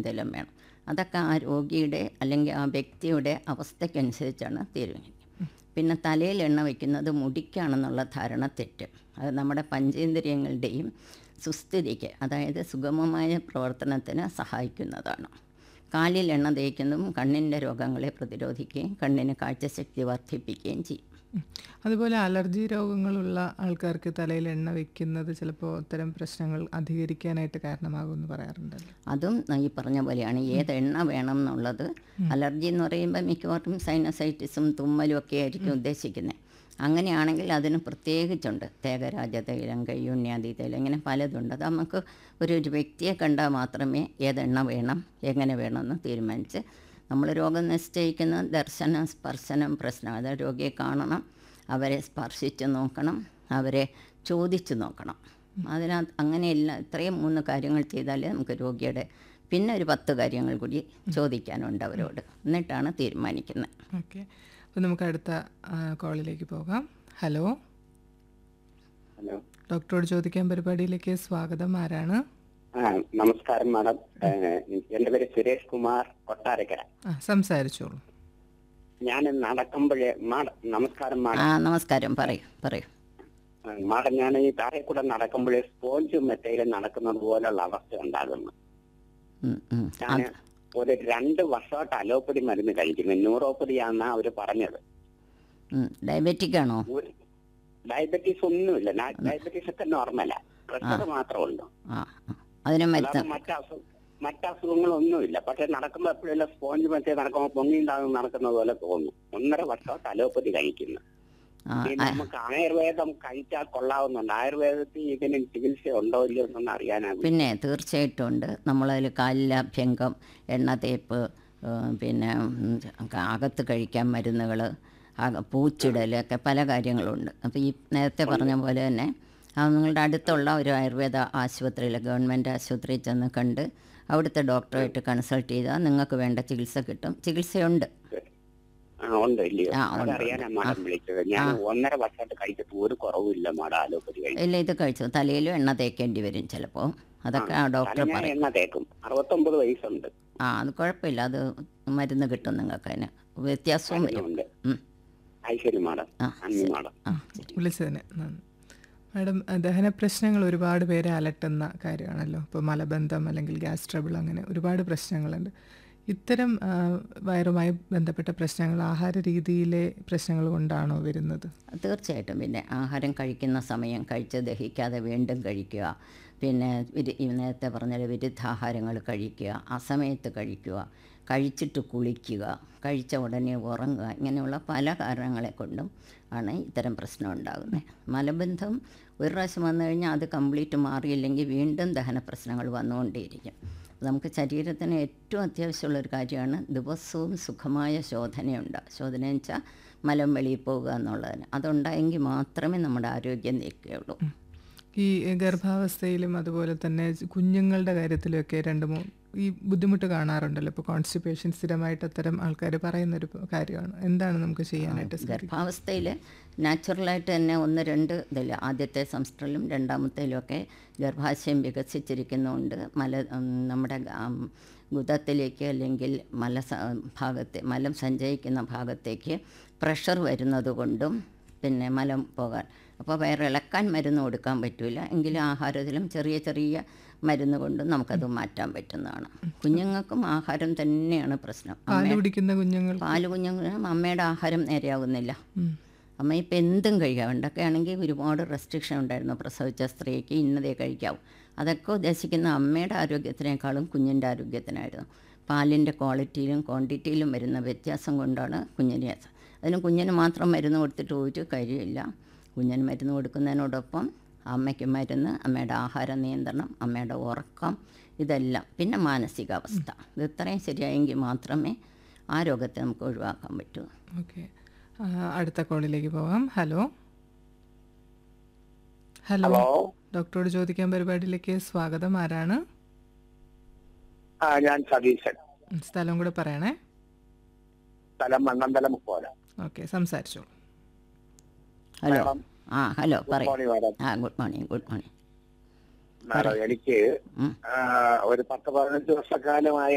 എന്തെങ്കിലും വേണം അതൊക്കെ ആ രോഗിയുടെ അല്ലെങ്കിൽ ആ വ്യക്തിയുടെ അവസ്ഥയ്ക്കനുസരിച്ചാണ് തീരുമാനിക്കുക പിന്നെ തലയിൽ എണ്ണ വയ്ക്കുന്നത് മുടിക്കാണെന്നുള്ള ധാരണ തെറ്റ് അത് നമ്മുടെ പഞ്ചേന്ദ്രിയങ്ങളുടെയും സുസ്ഥിതിക്ക് അതായത് സുഗമമായ പ്രവർത്തനത്തിന് സഹായിക്കുന്നതാണ് കാലിൽ എണ്ണ തേക്കുന്നതും കണ്ണിൻ്റെ രോഗങ്ങളെ പ്രതിരോധിക്കുകയും കണ്ണിന് കാഴ്ചശക്തി വർദ്ധിപ്പിക്കുകയും ചെയ്യും ഉം. അതുപോലെ അലർജി രോഗങ്ങളുള്ള ആൾക്കാർക്ക് തലയിൽ എണ്ണ വെക്കുന്നത് ചിലപ്പോൾ അത്തരം പ്രശ്നങ്ങൾ അധികരിക്കാനായിട്ട് കാരണമാകുമെന്ന് പറയാറുണ്ടല്ലോ അതും ഈ പറഞ്ഞ പോലെയാണ് ഏത് എണ്ണ വേണം എന്നുള്ളത് അലർജി എന്ന് പറയുമ്പോൾ മിക്കവാറും സൈനസൈറ്റിസും തുമ്മലും ഒക്കെ ആയിരിക്കും ഉദ്ദേശിക്കുന്നത് അങ്ങനെയാണെങ്കിൽ അതിന് പ്രത്യേകിച്ചുണ്ട് തേകരാജ തൈലം കയ്യുണ്യാദി തൈലം ഇങ്ങനെ പലതുണ്ട് അത് നമുക്ക് ഒരു ഒരു വ്യക്തിയെ കണ്ടാൽ മാത്രമേ ഏതെണ്ണ വേണം എങ്ങനെ വേണമെന്ന് തീരുമാനിച്ച് നമ്മൾ രോഗം നിശ്ചയിക്കുന്ന ദർശനം സ്പർശനം പ്രശ്നം അതായത് രോഗിയെ കാണണം അവരെ സ്പർശിച്ച് നോക്കണം അവരെ ചോദിച്ച് നോക്കണം അതിനകത്ത് അങ്ങനെയല്ല ഇത്രയും മൂന്ന് കാര്യങ്ങൾ ചെയ്താലേ നമുക്ക് രോഗിയുടെ പിന്നെ ഒരു പത്ത് കാര്യങ്ങൾ കൂടി ചോദിക്കാനുണ്ട് അവരോട് എന്നിട്ടാണ് തീരുമാനിക്കുന്നത് ഓക്കെ അപ്പോൾ നമുക്ക് അടുത്ത ആ, കോളിലേക്ക് പോകാം ഹലോ ഹലോ ഡോക്ടറോട് ചോദിക്കാൻ പരിപാടിയിലേക്ക് സ്വാഗതം ആരാണ് ആ നമസ്കാരം മാഡം ഏഹ്, എന്റെ പേര് സുരേഷ് കുമാർ കൊട്ടാരക്കര ആ സംസാരിച്ചോളൂ ഞാൻ നടക്കുമ്പോഴേ മാഡം നമസ്കാരം ആ മാഡം നമസ്കാരം പറയൂ പറയൂ ആ, മാഡം ഞാൻ ഈ താഴെ കൂടെ നടക്കുമ്പോഴേ സ്പോഞ്ചും മെത്തയിലും നടക്കുന്നത് പോലുള്ള അവസ്ഥ ഉണ്ടാകുന്നു ഉം, ഉം. ഞാൻ അത് ഒരു രണ്ട് വർഷമായിട്ട് അലോപ്പതി മരുന്ന് കഴിക്കുന്നു ന്യൂറോപ്പതിയാണെന്നാ അവര് പറഞ്ഞത് ഉം. ഡയബറ്റിക് ആണോ ഒരു ഡയബറ്റീസ് ഒന്നുമില്ല ഞാൻ- ഡയബറ്റീസ് ഒക്കെ നോർമലാ പ്രഷർ മാത്രമേ ഉള്ളൂ ആ ആ. അതിന് മരുന്ന് അല്ലാതെ മറ്റു മറ്റസുഖങ്ങളൊന്നുമില്ല പക്ഷെ നടക്കുമ്പോ എപ്പോഴെല്ലാം സ്പോഞ്ച് മറ്റേ നടക്കുമ്പോ പൊങ്ങിണ്ടാകും നടക്കുന്ന പോലെ തോന്നും ഒന്നര വർഷമായിട്ട് അലോപ്പതി കഴിക്കുന്നു ആ ഈ ആ, നമുക്ക് ആയുർവേദം കഴിച്ചാൽ കൊള്ളാവുന്നുണ്ട് ആയുർവേദത്തിൽ ഇതിന് ചികിത്സ ഉണ്ടോ ഇല്ലയോ എന്നൊന്നും അറിയാനാണ് പിന്നെ തീർച്ചയായിട്ടും ഉണ്ട് നമ്മളതിൽ കാലിലഭ്യംഗം എണ്ണ തേപ്പ് ഏഹ്, പിന്നെ ഉം, അകത്ത് കഴിക്കാൻ മരുന്നുകൾ പൂച്ചിടൽ ഒക്കെ പല കാര്യങ്ങളുണ്ട് അപ്പോൾ ഈ നേരത്തെ പറഞ്ഞ പോലെ തന്നെ ആ നിങ്ങളുടെ അടുത്തുള്ള ഒരു ആയുർവേദ ആശുപത്രിയിൽ ഗവൺമെൻറ് ആശുപത്രിയിൽ ചെന്ന് കണ്ട് അവിടുത്തെ ഡോക്ടറായിട്ട് കൺസൾട്ട് ചെയ്താൽ നിങ്ങൾക്ക് വേണ്ട ചികിത്സ കിട്ടും ചികിത്സയുണ്ട് ആ ഉണ്ട് ഇല്ലയോ ആ, ഉണ്ട്, അതറിയാനാ ഉണ്ട്. മാഡം വിളിച്ചത് ഞാൻ ഒന്നര വർഷമായിട്ട് കഴിച്ചിട്ട് ഒരു കുറവുമില്ല മാഡം അലോപ്പതി കഴിച്ചു ഇല്ല ഇത് കഴിച്ചു തലയിലും എണ്ണ തേക്കേണ്ടി വരും ചിലപ്പോൾ അതൊക്കെ ആ ഡോക്ടർ തല ഞാൻ പറയും എണ്ണ തേക്കും അറുപത്തൊമ്പത് വയസ്സുണ്ട് ആ അത് കുഴപ്പമില്ല അത് മരുന്ന് കിട്ടും നിങ്ങൾക്ക് അതിന് വ്യത്യാസവും വരും ഉണ്ട് ഉം. ഐശ്വര്യ മാഡം ആ, നന്ദി മാഡം ആ ശരി വിളിച്ചതിന് നന്ദി മാഡം ദഹന പ്രശ്നങ്ങൾ ഒരുപാട് പേരെ അലട്ടുന്ന കാര്യമാണല്ലോ ഇപ്പോൾ മലബന്ധം അല്ലെങ്കിൽ ഗ്യാസ് ട്രബിൾ അങ്ങനെ ഒരുപാട് പ്രശ്നങ്ങളുണ്ട് ഇത്തരം ആ, വയറുമായി ബന്ധപ്പെട്ട പ്രശ്നങ്ങൾ ആഹാര രീതിയിലെ പ്രശ്നങ്ങൾ കൊണ്ടാണോ വരുന്നത് തീർച്ചയായിട്ടും പിന്നെ ആഹാരം കഴിക്കുന്ന സമയം കഴിച്ച് ദഹിക്കാതെ വീണ്ടും കഴിക്കുക പിന്നെ വിരു ഈ നേരത്തെ പറഞ്ഞ വിരുദ്ധാഹാരങ്ങൾ കഴിക്കുക അസമയത്ത് കഴിക്കുക കഴിച്ചിട്ട് കുളിക്കുക കഴിച്ച ഉടനെ ഉറങ്ങുക ഇങ്ങനെയുള്ള പല കാരണങ്ങളെ കൊണ്ടും ആണ് ഇത്തരം പ്രശ്നം ഉണ്ടാകുന്നത് മലബന്ധം ഒരു പ്രാവശ്യം വന്നു കഴിഞ്ഞാൽ അത് കംപ്ലീറ്റ് മാറിയില്ലെങ്കിൽ വീണ്ടും ദഹന പ്രശ്നങ്ങൾ വന്നുകൊണ്ടേയിരിക്കും നമുക്ക് ശരീരത്തിന് ഏറ്റവും അത്യാവശ്യമുള്ള ഒരു കാര്യമാണ് ദിവസവും സുഖമായ ശോധനയുണ്ട് ശോധന എന്ന് വെച്ചാൽ മലം വെളിയിൽ പോകുക എന്നുള്ളതിന് അതുണ്ടായെങ്കിൽ മാത്രമേ നമ്മുടെ ആരോഗ്യം നിൽക്കുകയുള്ളൂ ഈ ഗർഭാവസ്ഥയിലും അതുപോലെ തന്നെ കുഞ്ഞുങ്ങളുടെ കാര്യത്തിലുമൊക്കെ രണ്ട് മൂന്ന് ഈ ബുദ്ധിമുട്ട് കാണാറുണ്ടല്ലോ ഇപ്പോൾ കോൺസ്റ്റിപ്പേഷൻ സ്ഥിരമായിട്ട് അത്തരം ആൾക്കാർ പറയുന്നൊരു കാര്യമാണ് എന്താണ് നമുക്ക് ചെയ്യാനായിട്ട് സാധിക്കുക ഗർഭാവസ്ഥയിൽ നാച്ചുറലായിട്ട് തന്നെ ഒന്ന് രണ്ട് ഇതില്ല ആദ്യത്തെ സംസ്റ്ററിലും രണ്ടാമത്തേലും ഒക്കെ ഗർഭാശയം വികസിച്ചിരിക്കുന്നതുകൊണ്ട് മല ഉം, നമ്മുടെ ഉം, ഗുദത്തിലേക്ക് അല്ലെങ്കിൽ മല സ- ഭാഗത്തെ മലം സഞ്ചയിക്കുന്ന ഭാഗത്തേക്ക് പ്രഷർ വരുന്നത് കൊണ്ടും പിന്നെ മലം പോകാൻ അപ്പോൾ വയറിളക്കാൻ മരുന്ന് കൊടുക്കാൻ പറ്റില്ല എങ്കിലും ആഹാരത്തിലും ചെറിയ ചെറിയ മരുന്ന് കൊണ്ടും നമുക്കത് മാറ്റാൻ പറ്റുന്നതാണ് കുഞ്ഞുങ്ങൾക്കും ആഹാരം തന്നെയാണ് പ്രശ്നം പാല് കുടിക്കുന്ന കുഞ്ഞുങ്ങൾ പാല് കുഞ്ഞുങ്ങളും അമ്മയുടെ ആഹാരം നേരെയാവുന്നില്ല ഉം. അമ്മ ഇപ്പം എന്തും കഴിക്കാം പണ്ടൊക്കെ ആണെങ്കിൽ ഒരുപാട് റെസ്ട്രിക്ഷൻ ഉണ്ടായിരുന്നു പ്രസവിച്ച സ്ത്രീക്ക് ഇന്നതേ കഴിക്കാവൂ അതൊക്കെ ഉദ്ദേശിക്കുന്ന അമ്മയുടെ ആരോഗ്യത്തിനേക്കാളും കുഞ്ഞിൻ്റെ ആരോഗ്യത്തിനായിരുന്നു പാലിൻ്റെ ക്വാളിറ്റിയിലും ക്വാണ്ടിറ്റിയിലും വരുന്ന വ്യത്യാസം കൊണ്ടാണ് കുഞ്ഞിനെ അതിന് കുഞ്ഞിന് മാത്രം മരുന്ന് കൊടുത്തിട്ട് ഒരു കാര്യമില്ല കുഞ്ഞിന് മരുന്ന് കൊടുക്കുന്നതിനോടൊപ്പം അമ്മയ്ക്ക് മരുന്ന് അമ്മയുടെ ആഹാര നിയന്ത്രണം അമ്മയുടെ ഉറക്കം ഇതെല്ലാം പിന്നെ മാനസികാവസ്ഥ ഇത് ഇത്രയും ശരിയായെങ്കിൽ മാത്രമേ ആ രോഗത്തെ നമുക്ക് ഒഴിവാക്കാൻ പറ്റൂ ഓക്കെ അടുത്ത കോളിലേക്ക് പോകാം ഹലോ ഹലോ ഹലോ ഡോക്ടറോട് ചോദിക്കാൻ പരിപാടിയിലേക്ക് സ്വാഗതം ആരാണ് ആ ഞാൻ സതീശൻ ഉം, സ്ഥലം കൂടെ പറയണേ സ്ഥലം മണ്ണന്തല മുക്കോല ഓക്കെ സംസാരിച്ചോളൂ ഹലോ മാഡം ആ ഹലോ ഗുഡ് പറയൂ മോർണിംഗ് മാഡം ആ good morning good morning madam എനിക്ക് ഉം. ആ, ഒരു പത്ത് പതിനഞ്ച് വർഷക്കാലമായി